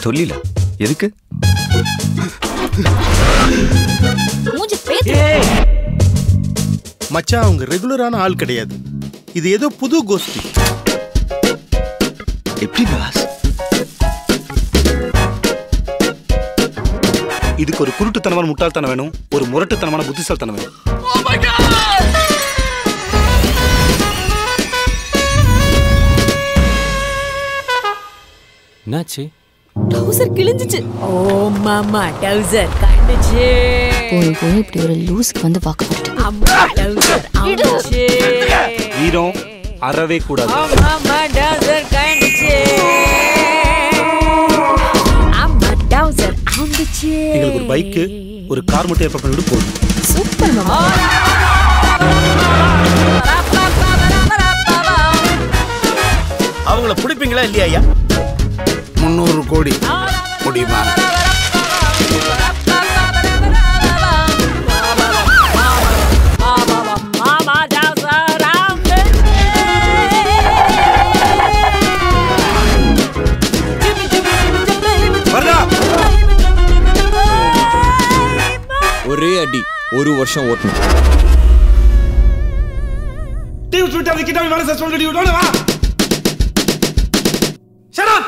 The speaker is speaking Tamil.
சொல்லில எதுக்கு மூஞ்சி பேத்து மச்சான் அவங்க ரெகுலரான ஆள் கிடையாது இது ஏதோ புது கோஷ்டி எப்படி பாஸ் இதுக்கு ஒரு குருட்டுத்தனமான முட்டாள்தனம் வேணும் ஒரு முரட்டுத்தனமான புத்திசாலித்தனம் வேணும் என்னாச்சு ட்ரௌசர் கிழிஞ்சிச்சு ஓ மாமா டவுசர் கண்டுச்சு போய் போய் இப்படி ஒரு லூஸ்க்கு வந்து வாக்கப்பட்டு அம்மா டவுசர் அவுந்துச்சு வீரம் அறவே கூடாது ஓ மாமா டவுசர் கண்டுச்சு அம்மா டவுசர் அவுந்துச்சு எங்களுக்கு ஒரு பைக்கு ஒரு கார் மட்டும் ஏற்பாடு பண்ணிவிட்டு போதும் சூப்பர் மாமா அவங்கள பிடிப்பீங்களா இல்லையா ஐயா முந்நூறு கோடி முடியுமா மாமா டவுசர் வர்றா ஒரே அடி ஒரு வருஷம் ஓட்டணும் டிவி சுட்டு கிட்ட மேல சஸ்பெண்ட் பண்ணி விடணும் வா